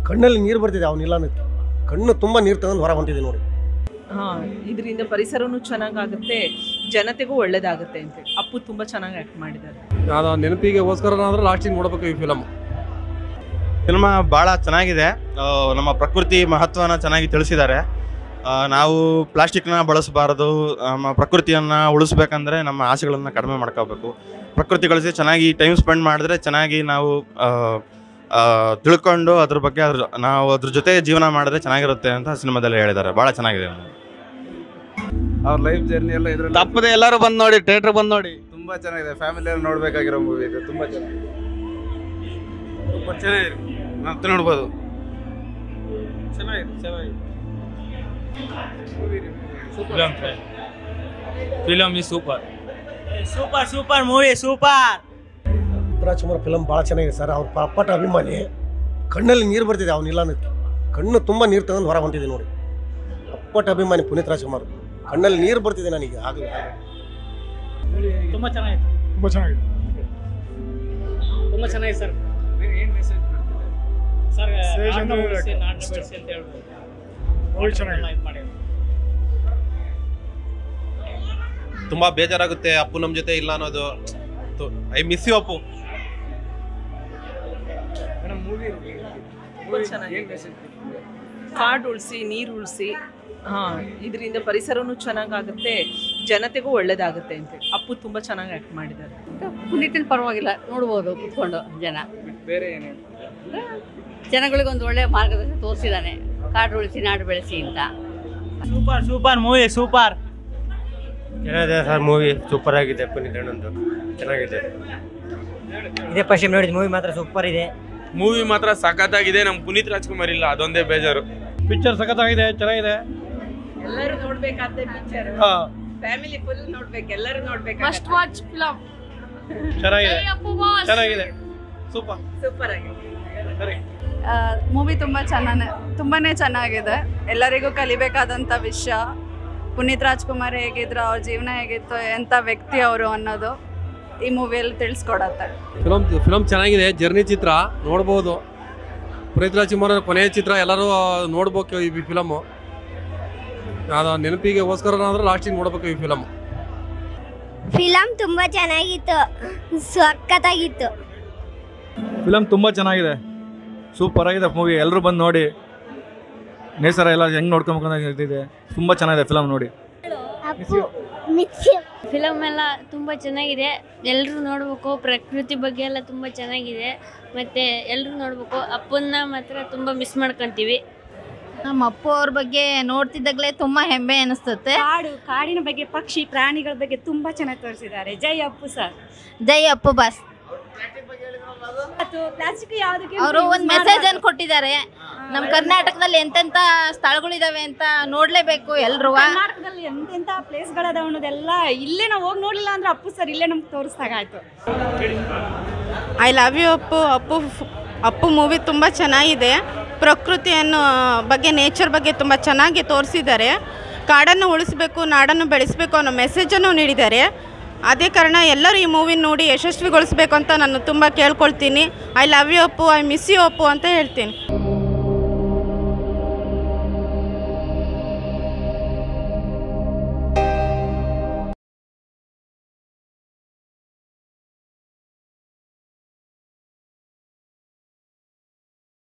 ಕಣ್ಣಲ್ಲಿ ನೀರು ಬರ್ತಿದೆ ಅವನಿಲ್ಲ ಕಣ್ಣು ತುಂಬ ನೀರು ತಗೊಂಡು ಹೊರ ಹೊಂಟಿದೆ ನೋಡಿ ಹಾಂ ಇದರಿಂದ ಪರಿಸರನೂ ಚೆನ್ನಾಗಾಗುತ್ತೆ ಜನತೆಗೂ ಒಳ್ಳೇದಾಗುತ್ತೆ ಅಂತ ಅಪ್ಪು ತುಂಬ ಚೆನ್ನಾಗಿ ಆ್ಯಕ್ಟ್ ಮಾಡಿದ್ದಾರೆ ಅದು ನೆನಪಿಗೆಗೋಸ್ಕರ ಅಂದ್ರೆ ಲಾಸ್ಟಿಗೆ ನೋಡ್ಬೇಕು ಈ ಫಿಲಮ್ ಸಿನಿಮಾ ಭಾಳ ಚೆನ್ನಾಗಿದೆ ಆ, ನಮ್ಮ ಪ್ರಕೃತಿ ಮಹತ್ವನ ಚೆನ್ನಾಗಿ ತಿಳಿಸಿದ್ದಾರೆ ಆ, ನಾವು ಪ್ಲಾಸ್ಟಿಕ್ನ ಬಳಸಬಾರದು ನಮ್ಮ ಪ್ರಕೃತಿಯನ್ನು ಉಳಿಸ್ಬೇಕಂದ್ರೆ ನಮ್ಮ ಆಸೆಗಳನ್ನು ಕಡಿಮೆ ಮಾಡ್ಕೋಬೇಕು ಪ್ರಕೃತಿ ಗಳಿಸಿ ಚೆನ್ನಾಗಿ ಟೈಮ್ ಸ್ಪೆಂಡ್ ಮಾಡಿದ್ರೆ ಚೆನ್ನಾಗಿ ನಾವು ಆ, ಆ, ತಿಳ್ಕೊಂಡು ಅದ್ರ ಬಗ್ಗೆ ಅದ್ರ ನಾವು ಅದ್ರ ಜೊತೆ ಜೀವನ ಮಾಡಿದ್ರೆ ಚೆನ್ನಾಗಿರುತ್ತೆ ಅಂತ ಸಿನಿಮಾದಲ್ಲಿ ಹೇಳಿದ್ದಾರೆ ಭಾಳ ಚೆನ್ನಾಗಿದೆ ಅವ್ರ ಲೈಫ್ ಜರ್ನಿ ಎಲ್ಲ ಇದ್ರಲ್ಲಿ ತಪ್ಪದೆ ಎಲ್ಲರೂ ಬಂದು ನೋಡಿ ಥಿಯೇಟರ್ ಬಂದು ನೋಡಿ ತುಂಬಾ ಚೆನ್ನಾಗಿದೆ ಫ್ಯಾಮಿಲಿಯಲ್ಲಿ ನೋಡ್ಬೇಕಾಗಿರೋ ಮೂವಿ ಇದು ತುಂಬಾ ಚೆನ್ನಾಗಿದೆ ಸೂಪರ್ ಚೆನ್ನಾಗಿದೆ ಮತ್ತೆ ನೋಡ್ಬೋದು ಫಿಲಮ್ ಈ super super super movie super Rajkumar film ಭಾಳ ಚೆನ್ನಾಗಿದೆ ಸರ್ ಅವ್ರ ಅಪ್ಪಟ ಅಭಿಮಾನಿ ಕಣ್ಣಲ್ಲಿ ನೀರು ಬರ್ತಿದೆ ಅವನಿಲ್ಲ ಕಣ್ಣು ತುಂಬ ನೀರು ತಗೊಂಡು ಹೊರ ಹೊಂಟಿದೆ ನೋಡಿ ಅಪ್ಪಟ ಅಭಿಮಾನಿ ಪುನೀತ್ ರಾಜ್ಕುಮಾರ್ ಕಣ್ಣಲ್ಲಿ ನೀರು ಬರ್ತಿದೆ ನನಗೆ ಆಗಲಿ ತುಂಬಾ ಚೆನ್ನಾಗಿತ್ತು ತುಂಬ ಚೆನ್ನಾಗಿದೆ ತುಂಬಾ ಚೆನ್ನಾಗಿದೆ ಸರ್ ಸರ್ ನಾಡನ್ನ ಉಳಿಸಿ ನಾಡನ್ನ ಬೆಳೆಸಿ ಅಂತ ಹೇಳ್ಬೋದು ಚೆನ್ನಾಗಿ ಮಾಡಿದ್ರು ತುಂಬಾ ಬೇಜಾರಾಗುತ್ತೆ ಅಪ್ಪು ನಮ್ಮ ಜೊತೆ ಇಲ್ಲ ಅನ್ನೋದು ಐ ಮಿಸ್ ಯು ಅಪ್ಪು ತುಂಬ ಚೆನ್ನಾಗಿದೆ ಕಾಡು ಉಳಿಸಿ ನೀರು ಉಳಿಸಿ ಹಾಂ ಇದರಿಂದ ಪರಿಸರನೂ ಚೆನ್ನಾಗಾಗುತ್ತೆ ಜನತೆಗೂ ಒಳ್ಳೇದಾಗುತ್ತೆ ಅಂತ ಅಪ್ಪು ತುಂಬ ಚೆನ್ನಾಗಿ ಆ್ಯಕ್ಟ್ ಮಾಡಿದ್ದಾರೆ ಪುನೀತನ ಪರವಾಗಿಲ್ಲ ನೋಡ್ಬೋದು ಕುತ್ಕೊಂಡು ಜನ ಬೇರೆ ಏನೇ ಜನಗಳಿಗೆ ಒಂದು ಒಳ್ಳೆ ಮಾರ್ಗದರ್ಶನ ತೋರಿಸಿದ್ದಾನೆ ಕಾಡು ಉಳಿಸಿ ನಾಡು ಬೆಳೆಸಿ ಅಂತ ಸೂಪರ್ ಸೂಪರ್ ಮೂವಿ ಸೂಪರ್ ಚೆನ್ನಾಗಿದೆ ಸರ್ ಮೂವಿ ಸೂಪರ್ ಆಗಿದೆ ಪುನೀತ್ ಅಣ್ಣಂದು ಚೆನ್ನಾಗಿದೆ ಇದೇ ಫಸ್ಟ್ ನೋಡಿದ ಮೂವಿ ಮಾತ್ರ ಸೂಪರ್ ಇದೆ ಮೂವಿ ಮಾತ್ರ ಸಖತ್ತಾಗಿದೆ ನಮ್ಮ ಪುನೀತ್ ರಾಜ್ಕುಮಾರ್ ಇಲ್ಲ ಅದೊಂದೇ ಬೇಜಾರು ಪಿಕ್ಚರ್ ಸಖತ್ತಾಗಿದೆ ಚೆನ್ನಾಗಿದೆ ಎಲ್ಲರೂ ನೋಡ್ಬೇಕಾದ ಪಿಕ್ಚರ್ ಫ್ಯಾಮಿಲಿ ಫುಲ್ ನೋಡ್ಬೇಕು ಎಲ್ಲರೂ ನೋಡ್ಬೇಕು ಫಸ್ಟ್ ವಾಚ್ ಫಿಲಮ್ ಚೆನ್ನಾಗಿದೆ ಚೆನ್ನಾಗಿದೆ ಸೂಪರ್ ಸೂಪರ್ ಆಗಿದೆ ಮೂವಿ ತುಂಬ ಚೆನ್ನಾಗಿ ತುಂಬಾ ಚೆನ್ನಾಗಿದೆ ಎಲ್ಲರಿಗೂ ಕಲಿಬೇಕಾದಂಥ ವಿಷಯ ಪುನೀತ್ ರಾಜ್ಕುಮಾರ್ ಹೇಗಿದ್ರು ಅವ್ರ ಜೀವನ ಹೇಗಿತ್ತು ಎಂಥ ವ್ಯಕ್ತಿ ಅವರು ಅನ್ನೋದು ಈ ಮೂವಿಯಲ್ಲಿ ತಿಳಿಸ್ಕೊಡತ್ತೆ ಫಿಲಮ್ ಫಿಲಮ್ ಚೆನ್ನಾಗಿದೆ ಜರ್ನಿ ಚಿತ್ರ ನೋಡ್ಬೋದು ಪುನೀತ್ ರಾಜ್ಕುಮಾರ್ ಅವ್ರ ಕೊನೆಯ ಚಿತ್ರ ಎಲ್ಲರೂ ನೋಡ್ಬೇಕು ಈ ಫಿಲಮು ಅದು ನೆನಪಿಗೆಗೋಸ್ಕರ ಅಂದ್ರೆ ಲಾಸ್ಟಿಗೆ ನೋಡ್ಬೇಕು ಈ ಫಿಲಮ್ ಫಿಲಮ್ ತುಂಬಾ ಚೆನ್ನಾಗಿತ್ತು ಸಖತ್ತಾಗಿತ್ತು ಫಿಲಮ್ ತುಂಬಾ ಚೆನ್ನಾಗಿದೆ ಸೂಪರ್ ಆಗಿದೆ ಮೂವಿ ಎಲ್ಲರೂ ಬಂದು ನೋಡಿ ನೇಸರ ಎಲ್ಲ ಹೆಂಗ್ ನೋಡ್ಕೊಬೇಕು ಅನ್ನೋ ಇದಿದೆ ತುಂಬಾ ಚೆನ್ನಾಗಿದೆ ಫಿಲಮ್ ನೋಡಿ ಅಪ್ಪು ಮಿಸ್ ಫಿಲಮ್ ಎಲ್ಲ ತುಂಬ ಚೆನ್ನಾಗಿದೆ ಎಲ್ಲರೂ ನೋಡಬೇಕು ಪ್ರಕೃತಿ ಬಗ್ಗೆ ಎಲ್ಲ ತುಂಬ ಚೆನ್ನಾಗಿದೆ ಮತ್ತು ಎಲ್ಲರೂ ನೋಡಬೇಕು ಅಪ್ಪನ್ನ ಮಾತ್ರ ತುಂಬ ಮಿಸ್ ಮಾಡ್ಕೊತೀವಿ ನಮ್ಮ ಅಪ್ಪು ಅವ್ರ ಬಗ್ಗೆ ನೋಡ್ತಿದ್ದಾಗಲೇ ತುಂಬಾ ಹೆಮ್ಮೆ ಅನಿಸ್ತತೆ ಕಾಡು ಕಾಡಿನ ಬಗ್ಗೆ ಪಕ್ಷಿ ಪ್ರಾಣಿಗಳ ಬಗ್ಗೆ ತುಂಬ ಚೆನ್ನಾಗಿ ತೋರಿಸಿದ್ದಾರೆ ಜೈ ಅಪ್ಪು ಸರ್ ಜೈ ಅಪ್ಪು ಬಾಸ್ ಪ್ಲಾಸ್ಟಿಕ್ ಯಾವುದಕ್ಕೆ ಅವರು ಒಂದು ಮೆಸೇಜ್ ಅನ್ನು ಕೊಟ್ಟಿದ್ದಾರೆ ನಮ್ಮ ಕರ್ನಾಟಕದಲ್ಲಿ ಎಂತೆಂತ ಸ್ಥಳಗಳಿದಾವೆ ಅಂತ ನೋಡ್ಲೇಬೇಕು ಎಲ್ರು ಕರ್ನಾಟಕದಲ್ಲಿ ಎಂತೆಂಥ ಪ್ಲೇಸ್ಗಳದಾವ ಅನ್ನೋದೆಲ್ಲ ಇಲ್ಲೇ ನಾವು ಹೋಗಿ ನೋಡಲಿಲ್ಲ ಅಂದ್ರೆ ಅಪ್ಪು ಸರ್ ಇಲ್ಲೇ ನಮ್ಗೆ ತೋರಿಸ್ದಾಗಾಯ್ತು I love you Appu Appu Appu movie ತುಂಬ ಚೆನ್ನಾಗಿದೆ ಪ್ರಕೃತಿಯನ್ನು ಬಗ್ಗೆ ನೇಚರ್ ಬಗ್ಗೆ ತುಂಬ ಚೆನ್ನಾಗಿ ತೋರಿಸಿದ್ದಾರೆ ಕಾಡನ್ನು ಉಳಿಸಬೇಕು ನಾಡನ್ನು ಬೆಳೆಸಬೇಕು ಅನ್ನೋ ಮೆಸೇಜನ್ನು ನೀಡಿದ್ದಾರೆ ಅದೇ ಕಾರಣ ಎಲ್ಲರೂ ಈ ಮೂವಿ ನೋಡಿ ಯಶಸ್ವಿಗೊಳಿಸಬೇಕು ಅಂತ ನಾನು ತುಂಬ ಕೇಳ್ಕೊಳ್ತೀನಿ I love you Appu I miss you Appu ಅಂತ ಹೇಳ್ತೀನಿ